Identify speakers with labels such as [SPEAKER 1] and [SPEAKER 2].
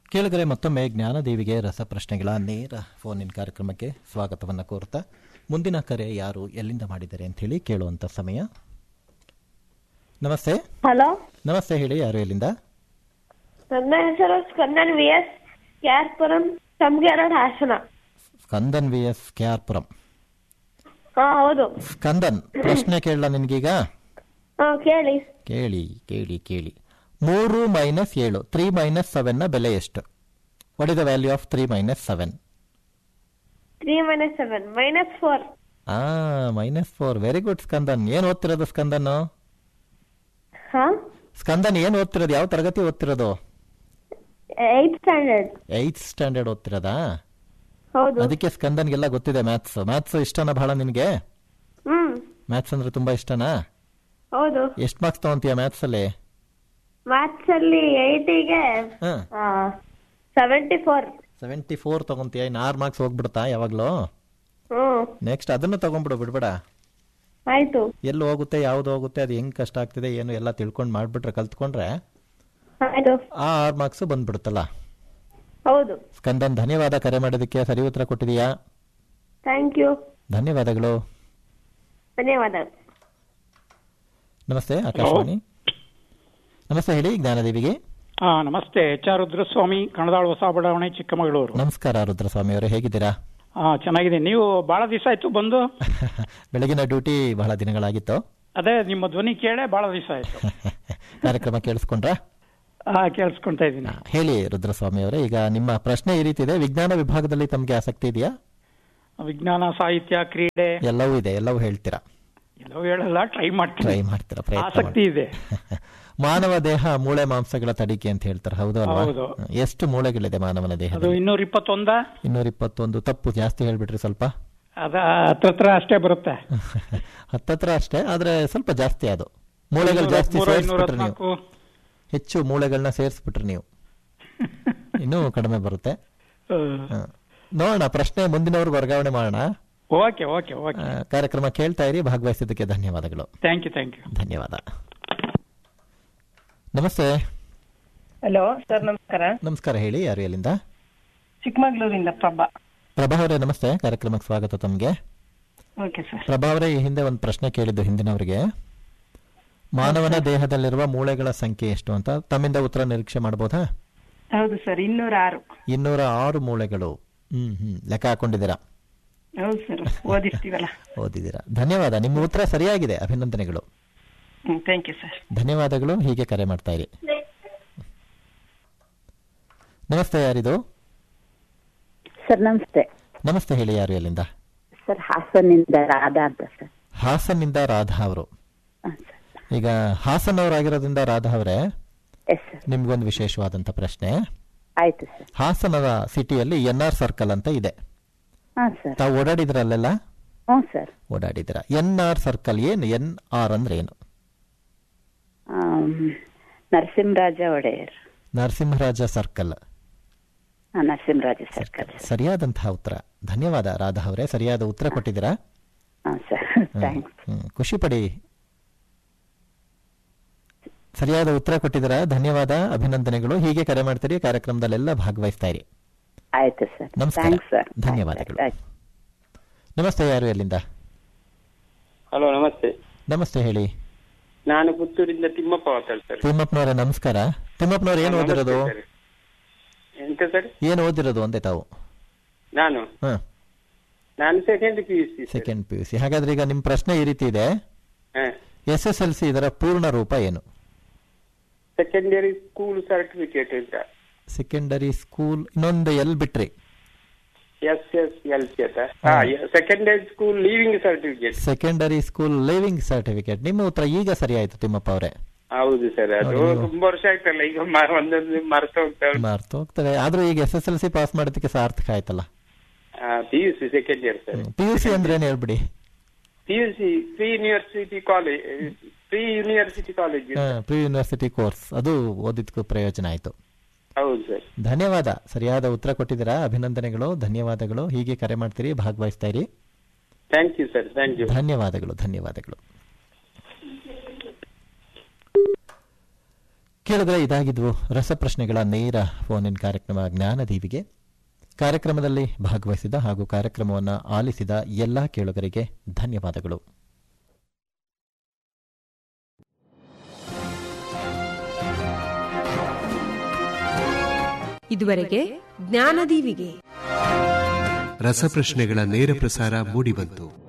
[SPEAKER 1] ಕೇಳಿದರೆ ಮತ್ತೊಮ್ಮೆ ಜ್ಞಾನದೇವಿಗೆ ರಸಪ್ರಶ್ನೆಗಳ ನೇರ ಫೋನ್ ಇನ್ ಕಾರ್ಯಕ್ರಮಕ್ಕೆ ಸ್ವಾಗತವನ್ನು ಕೋರ್ತಾ ಮುಂದಿನ ಕರೆ ಯಾರು ಎಲ್ಲಿಂದ ಮಾಡಿದ್ದಾರೆ ಅಂತ ಹೇಳಿ ಕೇಳುವಂತ ಸಮಯ ನಮಸ್ತೆ
[SPEAKER 2] ಹಲೋ
[SPEAKER 1] ನಮಸ್ತೆ ಹೇಳಿ ಯಾರು ಎಲ್ಲಿಂದ
[SPEAKER 2] ನನ್ನ ಹೆಸರು ಸ್ಕಂದನ್ ವಿ ಎಸ್ ಕ್ಯಾರ್ಪುರಂ ಸಂಗೇರಡ್ Hassan
[SPEAKER 1] Skandan V S K R Puram
[SPEAKER 2] ಹಾ ಹೌದು
[SPEAKER 1] ಸ್ಕಂದನ್ ಪ್ರಶ್ನೆ ಕೇಳಲ್ಲ ನಿನ್ಗೀಗ
[SPEAKER 2] ಹಾ ಕೇಳಿ
[SPEAKER 1] ಕೇಳಿ ಕೇಳಿ ಕೇಳಿ ಮೂರು ಮೈನಸ್ ಏಳು ತ್ರೀ ಮೈನಸ್ ಸೆವೆನ್ನ ಬೆಲೆ ಎಷ್ಟು what is the value of three minus seven
[SPEAKER 2] three minus seven minus four
[SPEAKER 1] ಆ minus four very good Skandan ಏನು ಓದ್ತಿರೋದು ಸ್ಕಂದನ್
[SPEAKER 2] ಹಾ
[SPEAKER 1] ಸ್ಕಂದನ್ ಏನು ಓದ್ತಿರೋದು ಯಾವ ತರಗತಿ ಓದ್ತಿರೋದು
[SPEAKER 2] ಏಯ್ತ್ ಸ್ಟ್ಯಾಂಡರ್ಡ್
[SPEAKER 1] ಏಯ್ತ್ ಸ್ಟ್ಯಾಂಡರ್ಡ್ ಓದ್ತಿರೋದಾ
[SPEAKER 2] ಹೌದು
[SPEAKER 1] ಅದಕ್ಕೆ ಸ್ಕಂದನ್ಗೆಲ್ಲ ಗೊತ್ತಿದೆ ಮ್ಯಾಥ್ಸ್ ಮ್ಯಾಥ್ಸ್ ಇಷ್ಟನಾ ಬಹಳ ನಿನಗೆ
[SPEAKER 2] ಹ್ಮ್
[SPEAKER 1] ಮ್ಯಾಥ್ಸ್ ಅಂದ್ರೆ ತುಂಬಾ ಇಷ್ಟನಾ
[SPEAKER 2] ಹೌದು
[SPEAKER 1] ಎಷ್ಟು ಮಾರ್ಕ್ಸ್ ತಗೊಂತೀಯ ಮ್ಯಾಥ್ಸ್ ಅಲ್ಲಿ
[SPEAKER 2] ಮ್ಯಾಥ್ಸ್ ಅಲ್ಲಿ ಏಯ್ಟಿಗೆ ಸೆವೆಂಟಿ ಫೋರ್
[SPEAKER 1] ಸೆವೆಂಟಿ ಫೋರ್ ತಗೊಂತೀಯ ಇನ್ನು ಆರು ಮಾರ್ಕ್ಸ್ ಹೋಗ್ಬಿಡ್ತಾ ಯಾವಾಗ್ಲೂ
[SPEAKER 2] ಹ್ಮ್
[SPEAKER 1] ನೆಕ್ಸ್ಟ್ ಅದನ್ನು ತಗೊಂಡ್ಬಿಡು ಬಿಡ್ಬೇಡ
[SPEAKER 2] ಆಯ್ತು
[SPEAKER 1] ಎಲ್ಲಿ ಹೋಗುತ್ತೆ ಯಾವ್ದು ಹೋಗುತ್ತೆ ಅದು ಹೆಂಗ್ ಕಷ್ಟ ಆಗ್ತಿದೆ ಏನು ಎಲ್ಲ ತಿಳ್ಕೊಂಡು ಮಾಡ್ಬಿಟ್ರೆ ಕಲ್ತ್ಕೊಂಡ್ರೆ
[SPEAKER 2] ಆಯ್ತು
[SPEAKER 1] ಆ ಆರು ಮಾರ್ಕ್ಸ್ ಬಂದ್ಬಿಡುತ್ತಲ್ಲ
[SPEAKER 2] ಹೌದು
[SPEAKER 1] ಸ್ಕಂದನ್ ಧನ್ಯವಾದ ಕರೆ ಮಾಡೋದಕ್ಕೆ ಸರಿ ಉತ್ತರ ಕೊಟ್ಟಿದೀಯಾ
[SPEAKER 2] ಥ್ಯಾಂಕ್ ಯು
[SPEAKER 1] ಧನ್ಯವಾದಗಳು
[SPEAKER 2] ಧನ್ಯವಾದ
[SPEAKER 1] ನಮಸ್ತೆ ಆಕಾಶವಾಣಿ ನಮಸ್ತೆ ಹೇಳಿ ಜ್ಞಾನದೇವಿಗೆ
[SPEAKER 3] ಆ, ನಮಸ್ತೆ ಎಚ್ ಆರ್ ರುದ್ರಸ್ವಾಮಿ ಕಣದಾಳು ಹೊಸ ಬಡಾವಣೆ ಚಿಕ್ಕಮಗಳೂರು
[SPEAKER 1] ನಮಸ್ಕಾರ ರುದ್ರಸ್ವಾಮಿ ಅವರೇ ಹೇಗಿದ್ದೀರಾ
[SPEAKER 3] ಆ, ಚೆನ್ನಾಗಿದೆ ನೀವು ಬಹಳ ದಿವಸ ಆಯ್ತು ಬಂದು
[SPEAKER 1] ಬೆಳಗಿನ ಡ್ಯೂಟಿ ಬಹಳ ದಿನಗಳಾಗಿತ್ತು
[SPEAKER 3] ಅದೇ ನಿಮ್ಮ ಧ್ವನಿ ಕೇಳೇ ಬಹಳ ದಿವಸ ಆಯ್ತು
[SPEAKER 1] ಕಾರ್ಯಕ್ರಮ ಕೇಳಿಸ್ಕೊಂಡ್ರಾ
[SPEAKER 3] ಆ, ಕೇಳಿಸ್ಕೊಂತಾ ಇದ್ದೀನಿ
[SPEAKER 1] ಹೇಳಿ ರುದ್ರಸ್ವಾಮಿ ಅವರೇ ಈಗ ನಿಮ್ಮ ಪ್ರಶ್ನೆ ಈ ರೀತಿ ಇದೆ ವಿಜ್ಞಾನ ವಿಭಾಗದಲ್ಲಿ ತಮಗೆ ಆಸಕ್ತಿ ಇದೆಯಾ
[SPEAKER 3] ವಿಜ್ಞಾನ ಸಾಹಿತ್ಯ ಕ್ರೀಡೆ
[SPEAKER 1] ಎಲ್ಲವೂ ಇದೆ ಎಲ್ಲವೂ ಹೇಳ್ತೀರಾ
[SPEAKER 3] ಎಲ್ಲವೂ ಹೇಳಲ್ಲ ಟ್ರೈ ಮಾಡ್ತೀನಿ
[SPEAKER 1] ಟ್ರೈ ಮಾಡ್ತೀರಾ ಪ್ರಯತ್ನ
[SPEAKER 3] ಆಸಕ್ತಿ
[SPEAKER 1] ಮಾಡಿ.
[SPEAKER 3] ಇದೆ
[SPEAKER 1] ಮಾನವ ದೇಹ ಮೂಳೆ ಮಾಂಸಗಳ ತಡಿಕೆ ಅಂತ ಹೇಳ್ತಾರೆ ಹೌದು ಅಲ್ವಾ
[SPEAKER 3] ಹೌದು.
[SPEAKER 1] ಎಷ್ಟು ಮೂಳೆಗಳಿದೆ ಮಾನವನ
[SPEAKER 3] ಅದು
[SPEAKER 1] ದೇಹದಲ್ಲಿ
[SPEAKER 3] ಇನ್ನೂರ ಇಪ್ಪತ್ತೊಂದ
[SPEAKER 1] ಇನ್ನೂರ ಇಪ್ಪತ್ತೊಂದು ತಪ್ಪು ಜಾಸ್ತಿ ಹೇಳ್ಬಿಟ್ರಿ ಸ್ವಲ್ಪ
[SPEAKER 3] ಅದ ಹತ್ರ ಹತ್ರ ಅಷ್ಟೇ ಬರುತ್ತೆ
[SPEAKER 1] ಹತ್ತತ್ರ ಅಷ್ಟೇ ಆದ್ರೆ ಸ್ವಲ್ಪ ಜಾಸ್ತಿ ಅದು ಮೂಳೆಗಳು
[SPEAKER 3] ಇನ್ನೂರ
[SPEAKER 1] ಜಾಸ್ತಿ
[SPEAKER 3] ಹದಿಮೂರು, ಇನ್ನೂರ
[SPEAKER 1] ಸೇರಿಸ್ಬಿಟ್ರೆ ನೀವು
[SPEAKER 3] ಹದಿನಾಲ್ಕು
[SPEAKER 1] ಹೆಚ್ಚು ಮೂಳೆಗಳನ್ನ ಸೇರಿಸ್ಬಿಟ್ರೆ ನೀವು ಇನ್ನೂ ಕಡಿಮೆ ಬರುತ್ತೆ ಹ. ನೋಡೋಣ ಪ್ರಶ್ನೆ ಮುಂದಿನವ್ರಿಗೆ ವರ್ಗಾವಣೆ ಮಾಡೋಣ
[SPEAKER 3] ಓಕೆ ಓಕೆ ಓಕೆ
[SPEAKER 1] ಆ, ಕಾರ್ಯಕ್ರಮ ಕೇಳ್ತಾ ಇರಿ ಭಾಗವಹಿಸಿದ್ದಕ್ಕೆ ಧನ್ಯವಾದಗಳು
[SPEAKER 3] ಥ್ಯಾಂಕ್ ಯು ಥ್ಯಾಂಕ್ ಯು
[SPEAKER 1] ಧನ್ಯವಾದ ನಮಸ್ತೆ
[SPEAKER 4] ಹಲೋ ಸರ್ ನಮಸ್ಕಾರ
[SPEAKER 1] ನಮಸ್ಕಾರ ಹೇಳಿ ಯಾರು ಎಲ್ಲಿಂದ
[SPEAKER 4] ಚಿಕ್ಕಮಗಳೂರಿಂದ ಪ್ರಭಾ
[SPEAKER 1] ಪ್ರಭಾ ಅವರೇ ನಮಸ್ತೆ ಕಾರ್ಯಕ್ರಮಕ್ಕೆ ಸ್ವಾಗತ ತಮಗೆ
[SPEAKER 4] ಓಕೆ ಸರ್
[SPEAKER 1] ಪ್ರಭಾ ಅವರೇ ಈ ಹಿಂದೆ ಒಂದು ಪ್ರಶ್ನೆ ಕೇಳಿದ್ದು ಹಿಂದಿನವರಿಗೆ ಮಾನವನ ದೇಹದಲ್ಲಿರುವ ಮೂಳೆಗಳ ಸಂಖ್ಯೆ ಎಷ್ಟು ಅಂತ ತಮ್ಮಿಂದ ಉತ್ತರ ನಿರೀಕ್ಷೆ ಮಾಡಬಹುದಾ
[SPEAKER 4] ಹೌದು ಸರ್ ಇನ್ನೂರ ಆರು
[SPEAKER 1] ಇನ್ನೂರ ಆರು ಮೂಳೆಗಳು ಹ್ಮ್ ಹ್ಮ್ ಲೆಕ್ಕ ಹಾಕೊಂಡಿದ್ದೀರಾ
[SPEAKER 4] ಹೌದು ಸರ್ ಓದಿರ್ತೀವಲ್ಲ
[SPEAKER 1] ಓದಿದ್ದೀರಾ ಧನ್ಯವಾದ ನಿಮ್ಮ ಉತ್ತರ ಸರಿಯಾಗಿದೆ ಅಭಿನಂದನೆಗಳು
[SPEAKER 4] ಹ್ಮ್ ಥ್ಯಾಂಕ್ ಯು ಸರ್
[SPEAKER 1] ಧನ್ಯವಾದಗಳು ಹೀಗೆ ಕರೆ ಮಾಡ್ತಾ ಇರಿ ನಮಸ್ತೆ ಯಾರಿದು
[SPEAKER 5] ಸರ್ ನಮಸ್ತೆ
[SPEAKER 1] ನಮಸ್ತೆ ಹೇಳಿ ಯಾರು ಎಲ್ಲಿಂದ
[SPEAKER 5] ಸರ್ ಹಾಸನಿಂದ ರಾಧಾ ಅಂತ ಸರ್
[SPEAKER 1] ಹಾಸನ್ನಿಂದ ರಾಧಾ ಅವರು
[SPEAKER 5] ಹಾಂ ಸರ್
[SPEAKER 1] ಈಗ ಹಾಸನ್ ಅವರಾಗಿರೋದ್ರಿಂದ ರಾಧಾ ಅವರೇ
[SPEAKER 5] ಎಸ್ ಸರ್
[SPEAKER 1] ನಿಮ್ಗೊಂದು ವಿಶೇಷವಾದಂತ ಪ್ರಶ್ನೆ
[SPEAKER 5] ಆಯ್ತು ಸರ್
[SPEAKER 1] ಹಾಸನದ ಸಿಟಿಯಲ್ಲಿ ಎನ್ ಆರ್ ಸರ್ಕಲ್ ಅಂತ ಇದೆ
[SPEAKER 5] ಹಾಂ ಸರ್
[SPEAKER 1] ತಾವು ಓಡಾಡಿದ್ರಲ್ಲೆಲ್ಲ
[SPEAKER 5] ಹ್ಞೂ ಸರ್
[SPEAKER 1] ಓಡಾಡಿದ್ರ ಎನ್ ಆರ್ ಸರ್ಕಲ್ ಏನು ಎನ್ ಆರ್ ಅಂದ್ರೆ ಏನು
[SPEAKER 5] ಆಮ್, ನರಸಿಂಹರಾಜ ಒಡೆಯರ್
[SPEAKER 1] ನರಸಿಂಹರಾಜ ಸರ್ಕಲ್
[SPEAKER 5] ಹಾಂ ನರಸಿಂಹರಾಜ ಸರ್ಕಲ್
[SPEAKER 1] ಸರಿಯಾದಂತಹ ಉತ್ತರ ಧನ್ಯವಾದ ರಾಧಾ ಅವರೇ ಸರಿಯಾದ ಉತ್ತರ ಕೊಟ್ಟಿದ್ದೀರಾ
[SPEAKER 5] ಹಾಂ ಸರ್ ಥ್ಯಾಂಕ್ಸ್
[SPEAKER 1] ಹ್ಮ್, ಖುಷಿ ಪಡಿ ಸರಿಯಾದ ಉತ್ತರ ಕೊಟ್ಟಿದ್ದೀರಾ ಧನ್ಯವಾದ ಅಭಿನಂದನೆಗಳು ಹೀಗೆ ಕರೆ ಮಾಡ್ತೀರಿ ಕಾರ್ಯಕ್ರಮದಲ್ಲೆಲ್ಲ ಭಾಗವಹಿಸ್ತಾ ಇರಿ
[SPEAKER 5] ಆಯ್ತು ಸರ್
[SPEAKER 1] ನಮಸ್ಕಾರ.
[SPEAKER 5] ಥ್ಯಾಂಕ್ಸ್ ಸರ್
[SPEAKER 1] ಧನ್ಯವಾದಗಳು.
[SPEAKER 5] ಆಯ್ತು
[SPEAKER 1] ನಮಸ್ತೆ ಯಾರು ಎಲ್ಲಿಂದ
[SPEAKER 6] ಹಲೋ ನಮಸ್ತೆ
[SPEAKER 1] ನಮಸ್ತೆ ಹೇಳಿ
[SPEAKER 6] ನಾನು ಪುತ್ತೂರಿಂದ ತಿಮ್ಮಪ್ಪ ಮಾತಾಡ್ತಾರೆ
[SPEAKER 1] ತಿಮ್ಮಪ್ಪನವರೇ ನಮಸ್ಕಾರ ತಿಮ್ಮಪ್ಪನವ್ರು ಏನು ಓದಿರೋದು
[SPEAKER 6] ಎಂತ ಸರ್
[SPEAKER 1] ಏನು ಓದಿರೋದು ಅಂದೆ ತಾವು
[SPEAKER 6] ನಾನು
[SPEAKER 1] ಹ
[SPEAKER 6] ನಾನು second P U C
[SPEAKER 1] second P U C ಹಾಗಾದ್ರೆ ಈಗ ನಿಮ್ಮ ಪ್ರಶ್ನೆ ಈ ರೀತಿ ಇದೆ ಎಸ್ ಎಸ್ ಎಲ್ ಸಿ ಇದರ ಪೂರ್ಣ ರೂಪ ಏನು
[SPEAKER 6] ಸೆಕೆಂಡರಿ ಸ್ಕೂಲ್ ಸರ್ಟಿಫಿಕೇಟ್ ಅಂತ
[SPEAKER 1] ಸೆಕೆಂಡರಿ ಸ್ಕೂಲ್ ಇನ್ನೊಂದು ಎಲ್ ಬಿಟ್ರಿ
[SPEAKER 6] ಎಸ್ ಎಸ್ ಎಲ್ ಸಿ ಅಂತ secondary school leaving certificate
[SPEAKER 1] secondary school leaving certificate ನಿಮ್ಮ ಉತ್ತರ ಈಗ ಸರಿ ಆಯ್ತು ತಿಮ್ಮಪ್ಪ ಅವರೇ
[SPEAKER 6] ಹೌದು ಸರ್ ಅದು
[SPEAKER 1] ನೋಡಿ ನೀವು-
[SPEAKER 6] ತುಂಬಾ ವರ್ಷ ಆಯ್ತಲ್ಲ ಈಗ ಮ- ಒಂದೊಂದು ಮರ್ತ ಹೋಗ್ತಾ
[SPEAKER 1] ಮರ್ತು ಹೋಗ್ತದೆ ಆದ್ರೂ ಈಗ S S L C pass ಮಾಡೋದಕ್ಕೆ ಸಾರ್ಥಕ ಆಯ್ತಲ್ಲ
[SPEAKER 6] P U C second year sir
[SPEAKER 1] P U C ಅಂದ್ರೆ ಏನ್ ಹೇಳ್ಬಿಡಿ
[SPEAKER 6] P U C pre university college pre university college
[SPEAKER 1] pre university course ಅದು ಓದಿದ್ಕೂ ಪ್ರಯೋಜನ ಆಯ್ತು
[SPEAKER 6] ಹೌದು ಸರ್
[SPEAKER 1] ಧನ್ಯವಾದ ಸರಿಯಾದ ಉತ್ತರ ಕೊಟ್ಟಿದ್ದೀರಾ ಅಭಿನಂದನೆಗಳು ಧನ್ಯವಾದಗಳು ಹೀಗೆ ಕರೆ ಮಾಡ್ತೀರಿ ಭಾಗವಹಿಸ್ತಾ ಇರಿ
[SPEAKER 6] thank you sir thank you
[SPEAKER 1] ಧನ್ಯವಾದಗಳು ಧನ್ಯವಾದಗಳು ಕೇಳಿದ್ರೆ ಇದಾಗಿದ್ವು ರಸಪ್ರಶ್ನೆಗಳ ನೇರ ಫೋನ್ ಇನ್ ಕಾರ್ಯಕ್ರಮ ಜ್ಞಾನದೀವಿಗೆ ಕಾರ್ಯಕ್ರಮದಲ್ಲಿ ಭಾಗವಹಿಸಿದ ಹಾಗೂ ಕಾರ್ಯಕ್ರಮವನ್ನು ಆಲಿಸಿದ ಎಲ್ಲ ಕೇಳುಗರಿಗೆ ಧನ್ಯವಾದಗಳು
[SPEAKER 7] ಇದುವರೆಗೆ ಜ್ಞಾನದೀವಿಗೆ
[SPEAKER 8] ರಸಪ್ರಶ್ನೆಗಳ ನೇರ ಪ್ರಸಾರ ಮೂಡಿಬಂತು